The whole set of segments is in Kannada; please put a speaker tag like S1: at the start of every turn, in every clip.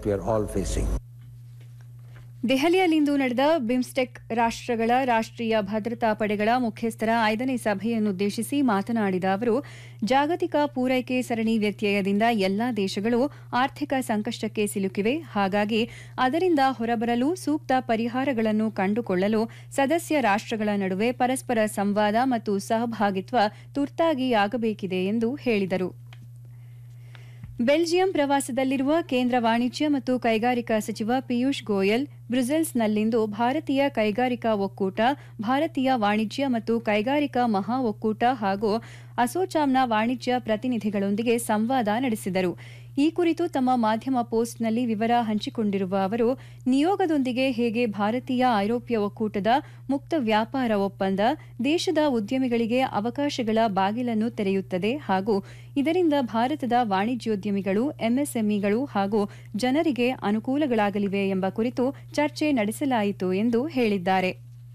S1: we are all facing.
S2: ದೆಹಲಿಯಲ್ಲಿಂದು ನಡೆದ ಬಿಮ್ಸ್ಟೆಕ್ ರಾಷ್ಟ್ರಗಳ ರಾಷ್ಟ್ರೀಯ ಭದ್ರತಾ ಪಡೆಗಳ ಮುಖ್ಯಸ್ಥರ ಐದನೇ ಸಭೆಯನ್ನುದ್ದೇಶಿಸಿ ಮಾತನಾಡಿದ ಅವರು ಜಾಗತಿಕ ಪೂರೈಕೆ ಸರಣಿ ವ್ಯತ್ಯಯದಿಂದ ಎಲ್ಲಾ ದೇಶಗಳು ಆರ್ಥಿಕ ಸಂಕಷ್ಟಕ್ಕೆ ಸಿಲುಕಿವೆ ಹಾಗಾಗಿ ಅದರಿಂದ ಹೊರಬರಲು ಸೂಕ್ತ ಪರಿಹಾರಗಳನ್ನು ಕಂಡುಕೊಳ್ಳಲು ಸದಸ್ಯ ರಾಷ್ಟ್ರಗಳ ನಡುವೆ ಪರಸ್ಪರ ಸಂವಾದ ಮತ್ತು ಸಹಭಾಗಿತ್ವ ತುರ್ತಾಗಿ ಆಗಬೇಕಿದೆ ಎಂದು ಹೇಳಿದರು ಬೆಲ್ಜಿಯಂ ಪ್ರವಾಸದಲ್ಲಿರುವ ಕೇಂದ್ರ ವಾಣಿಜ್ಯ ಮತ್ತು ಕೈಗಾರಿಕಾ ಸಚಿವ ಪಿಯೂಷ್ ಗೋಯಲ್ ಬ್ರುಸೆಲ್ಸ್ನಲ್ಲಿಂದು ಭಾರತೀಯ ಕೈಗಾರಿಕಾ ಒಕ್ಕೂಟ ಭಾರತೀಯ ವಾಣಿಜ್ಯ ಮತ್ತು ಕೈಗಾರಿಕಾ ಮಹಾ ಒಕ್ಕೂಟ ಹಾಗೂ ಅಸೋಚಾಮ್ನ ವಾಣಿಜ್ಯ ಪ್ರತಿನಿಧಿಗಳೊಂದಿಗೆ ಸಂವಾದ ನಡೆಸಿದರು ಈ ಕುರಿತು ತಮ್ಮ ಮಾಧ್ಯಮ ಪೋಸ್ಟ್ನಲ್ಲಿ ವಿವರ ಹಂಚಿಕೊಂಡಿರುವ ಅವರು ನಿಯೋಗದೊಂದಿಗೆ ಹೇಗೆ ಭಾರತೀಯ ಐರೋಪ್ಯ ಒಕ್ಕೂಟದ ಮುಕ್ತ ವ್ಯಾಪಾರ ಒಪ್ಪಂದ ದೇಶದ ಉದ್ಯಮಿಗಳಿಗೆ ಅವಕಾಶಗಳ ಬಾಗಿಲನ್ನು ತೆರೆಯುತ್ತದೆ ಹಾಗೂ ಇದರಿಂದ ಭಾರತದ ವಾಣಿಜ್ಯೋದ್ಯಮಿಗಳು ಎಂಎಸ್ಎಂಇಗಳು ಹಾಗೂ ಜನರಿಗೆ ಅನುಕೂಲಗಳಾಗಲಿವೆ ಎಂಬ ಕುರಿತು ಚರ್ಚೆ ನಡೆಸಲಾಯಿತು ಎಂದು ಹೇಳಿದ್ದಾರೆ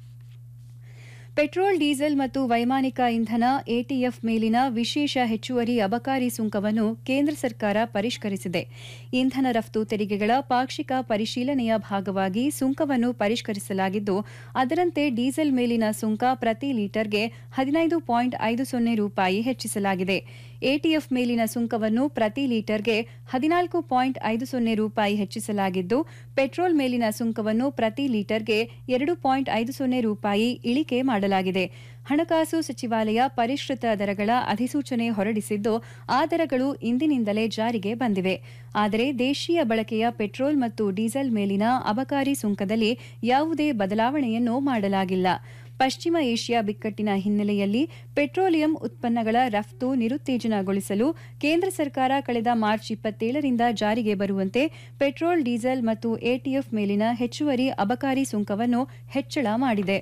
S2: ಪೆಟ್ರೋಲ್ ಡೀಸೆಲ್ ಮತ್ತು ವೈಮಾನಿಕ ಇಂಧನ ಎಟಿಎಫ್ ಮೇಲಿನ ವಿಶೇಷ ಹೆಚ್ಚುವರಿ ಅಬಕಾರಿ ಸುಂಕವನ್ನು ಕೇಂದ್ರ ಸರ್ಕಾರ ಪರಿಷ್ಕರಿಸಿದೆ ಇಂಧನ ರಫ್ತು ತೆರಿಗೆಗಳ ಪಾಕ್ಷಿಕ ಪರಿಶೀಲನೆಯ ಭಾಗವಾಗಿ ಸುಂಕವನ್ನು ಪರಿಷ್ಕರಿಸಲಾಗಿದ್ದು ಅದರಂತೆ ಡೀಸೆಲ್ ಮೇಲಿನ ಸುಂಕ ಪ್ರತಿ ಲೀಟರ್ಗೆ ಹದಿನೈದು ಪಾಯಿಂಟ್ ಐದು ಸೊನ್ನೆ ರೂಪಾಯಿ ಹೆಚ್ಚಿಸಲಾಗಿದೆ ಎಟಿಎಫ್ ಮೇಲಿನ ಸುಂಕವನ್ನು ಪ್ರತಿ ಲೀಟರ್ಗೆ ಹದಿನಾಲ್ಕು ಪಾಯಿಂಟ್ ಐದು ಸೊನ್ನೆ ರೂಪಾಯಿ ಹೆಚ್ಚಿಸಲಾಗಿದ್ದು ಪೆಟ್ರೋಲ್ ಮೇಲಿನ ಸುಂಕವನ್ನು ಪ್ರತಿ ಲೀಟರ್ಗೆ ಎರಡು ಪಾಯಿಂಟ್ ಐದು ಸೊನ್ನೆ ರೂಪಾಯಿ ಇಳಿಕೆ ಮಾಡಲಾಗಿದೆ ಹಣಕಾಸು ಸಚಿವಾಲಯ ಪರಿಷ್ಕೃತ ದರಗಳ ಅಧಿಸೂಚನೆ ಹೊರಡಿಸಿದ್ದು ಆ ದರಗಳು ಇಂದಿನಿಂದಲೇ ಜಾರಿಗೆ ಬಂದಿವೆ ಆದರೆ ದೇಶೀಯ ಬಳಕೆಯ ಪೆಟ್ರೋಲ್ ಮತ್ತು ಡೀಸೆಲ್ ಮೇಲಿನ ಅಬಕಾರಿ ಸುಂಕದಲ್ಲಿ ಯಾವುದೇ ಬದಲಾವಣೆಯನ್ನು ಮಾಡಲಾಗಿಲ್ಲ ಪಶ್ಚಿಮ ಏಷ್ಯಾ ಬಿಕ್ಕಟ್ಟಿನ ಹಿನ್ನೆಲೆಯಲ್ಲಿ ಪೆಟ್ರೋಲಿಯಂ ಉತ್ಪನ್ನಗಳ ರಫ್ತು ನಿರುತ್ತೇಜನಗೊಳಿಸಲು ಕೇಂದ್ರ ಸರ್ಕಾರ ಕಳೆದ ಮಾರ್ಚ್ ಇಪ್ಪತ್ತೇಳರಿಂದ ಜಾರಿಗೆ ಬರುವಂತೆ ಪೆಟ್ರೋಲ್ ಡೀಸೆಲ್ ಮತ್ತು ಎಟಿಎಫ್ ಮೇಲಿನ ಹೆಚ್ಚುವರಿ ಅಬಕಾರಿ ಸುಂಕವನ್ನು ಹೆಚ್ಚಳ ಮಾಡಿದೆ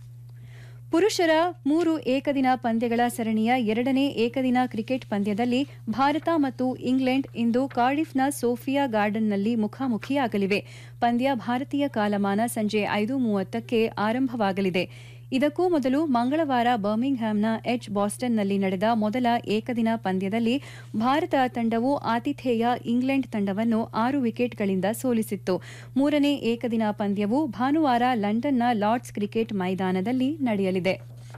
S2: ಪುರುಷರ ಮೂರು ಏಕದಿನ ಪಂದ್ಯಗಳ ಸರಣಿಯ ಎರಡನೇ ಏಕದಿನ ಕ್ರಿಕೆಟ್ ಪಂದ್ಯದಲ್ಲಿ ಭಾರತ ಮತ್ತು ಇಂಗ್ಲೆಂಡ್ ಇಂದು ಕಾರ್ಡಿಫ್ನ ಸೋಫಿಯಾ ಗಾರ್ಡನ್ನಲ್ಲಿ ಮುಖಾಮುಖಿಯಾಗಲಿವೆ ಪಂದ್ಯ ಭಾರತೀಯ ಕಾಲಮಾನ ಸಂಜೆ ಐದು ಮೂವತ್ತಕ್ಕೆ ಆರಂಭವಾಗಲಿದೆ ಇದಕ್ಕೂ ಮೊದಲು ಮಂಗಳವಾರ ಬರ್ಮಿಂಗ್ಹ್ಯಾಮ್ನ ಎಚ್ ಬಾಸ್ಟನ್ನಲ್ಲಿ ನಡೆದ ಮೊದಲ ಏಕದಿನ ಪಂದ್ಯದಲ್ಲಿ ಭಾರತ ತಂಡವು ಆತಿಥೇಯ ಇಂಗ್ಲೆಂಡ್ ತಂಡವನ್ನು ಆರು ವಿಕೆಟ್ಗಳಿಂದ ಸೋಲಿಸಿತ್ತು ಮೂರನೇ ಏಕದಿನ ಪಂದ್ಯವು ಭಾನುವಾರ ಲಂಡನ್ನ ಲಾರ್ಡ್ಸ್ ಕ್ರಿಕೆಟ್ ಮೈದಾನದಲ್ಲಿ ನಡೆಯಲಿದೆ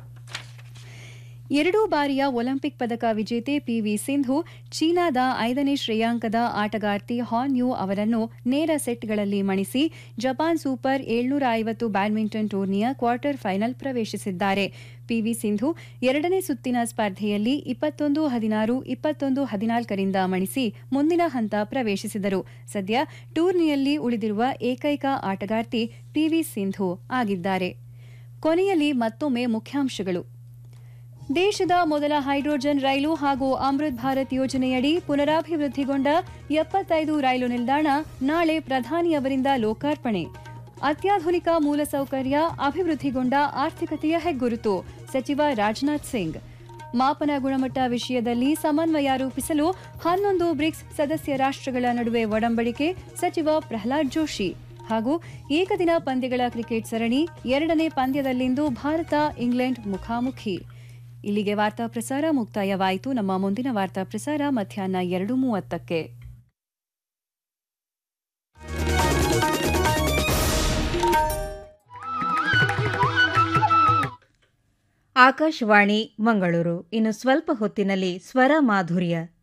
S2: ಎರಡೂ ಬಾರಿಯ ಒಲಿಂಪಿಕ್ ಪದಕ ವಿಜೇತೆ ಪಿವಿ ಸಿಂಧು ಚೀನಾದ ಐದನೇ ಶ್ರೇಯಾಂಕದ ಆಟಗಾರ್ತಿ ಹಾನ್ ಯು ಅವರನ್ನು ನೇರ ಸೆಟ್ಗಳಲ್ಲಿ ಮಣಿಸಿ ಜಪಾನ್ ಸೂಪರ್ ಏಳ್ನೂರ ಐವತ್ತು ಬ್ಯಾಡ್ಮಿಂಟನ್ ಟೂರ್ನಿಯ ಕ್ವಾರ್ಟರ್ ಫೈನಲ್ ಪ್ರವೇಶಿಸಿದ್ದಾರೆ ಪಿವಿ ಸಿಂಧು ಎರಡನೇ ಸುತ್ತಿನ ಸ್ಪರ್ಧೆಯಲ್ಲಿ ಇಪ್ಪತ್ತೊಂದು ಹದಿನಾರು ಇಪ್ಪತ್ತೊಂದು ಹದಿನಾಲ್ಕರಿಂದ ಮಣಿಸಿ ಮುಂದಿನ ಹಂತ ಪ್ರವೇಶಿಸಿದರು ಸದ್ಯ ಟೂರ್ನಿಯಲ್ಲಿ ಉಳಿದಿರುವ ಏಕೈಕ ಆಟಗಾರ್ತಿ ಪಿವಿ ಸಿಂಧು ಆಗಿದ್ದಾರೆ ಕೊನೆಯಲ್ಲಿ ಮತ್ತೊಮ್ಮೆ ಮುಖ್ಯಾಂಶಗಳು ದೇಶದ ಮೊದಲ ಹೈಡ್ರೋಜನ್ ರೈಲು ಹಾಗೂ ಅಮೃತ್ ಭಾರತ್ ಯೋಜನೆಯಡಿ ಪುನರಾಭಿವೃದ್ಧಿಗೊಂಡ ಎಪ್ಪತ್ತೈದು ರೈಲು ನಿಲ್ದಾಣ ನಾಳೆ ಪ್ರಧಾನಿಯವರಿಂದ ಲೋಕಾರ್ಪಣೆ ಅತ್ಯಾಧುನಿಕ ಮೂಲಸೌಕರ್ಯ ಅಭಿವೃದ್ಧಿಗೊಂಡ ಆರ್ಥಿಕತೆಯ ಹೆಗ್ಗುರುತು ಸಚಿವ ರಾಜನಾಥ್ ಸಿಂಗ್ ಮಾಪನ ಗುಣಮಟ್ಟ ವಿಷಯದಲ್ಲಿ ಸಮನ್ವಯ ರೂಪಿಸಲು ಹನ್ನೊಂದು ಬ್ರಿಕ್ಸ್ ಸದಸ್ಯ ರಾಷ್ಟ್ರಗಳ ನಡುವೆ ಒಡಂಬಡಿಕೆ ಸಚಿವ ಪ್ರಹ್ಲಾದ್ ಜೋಶಿ ಹಾಗೂ ಏಕದಿನ ಪಂದ್ಯಗಳ ಕ್ರಿಕೆಟ್ ಸರಣಿ ಎರಡನೇ ಪಂದ್ಯದಲ್ಲಿಂದು ಭಾರತ ಇಂಗ್ಲೆಂಡ್ ಮುಖಾಮುಖಿ ಇಲ್ಲಿಗೆ ವಾರ್ತಾ ಪ್ರಸಾರ ಮುಕ್ತಾಯವಾಯಿತು ನಮ್ಮ ಮುಂದಿನ ವಾರ್ತಾ ಪ್ರಸಾರ ಮಧ್ಯಾಹ್ನ ಎರಡು ಮೂವತ್ತಕ್ಕೆ
S3: ಆಕಾಶವಾಣಿ ಮಂಗಳೂರು ಇನ್ನು ಸ್ವಲ್ಪ ಹೊತ್ತಿನಲ್ಲಿ ಸ್ವರ ಮಾಧುರ್ಯ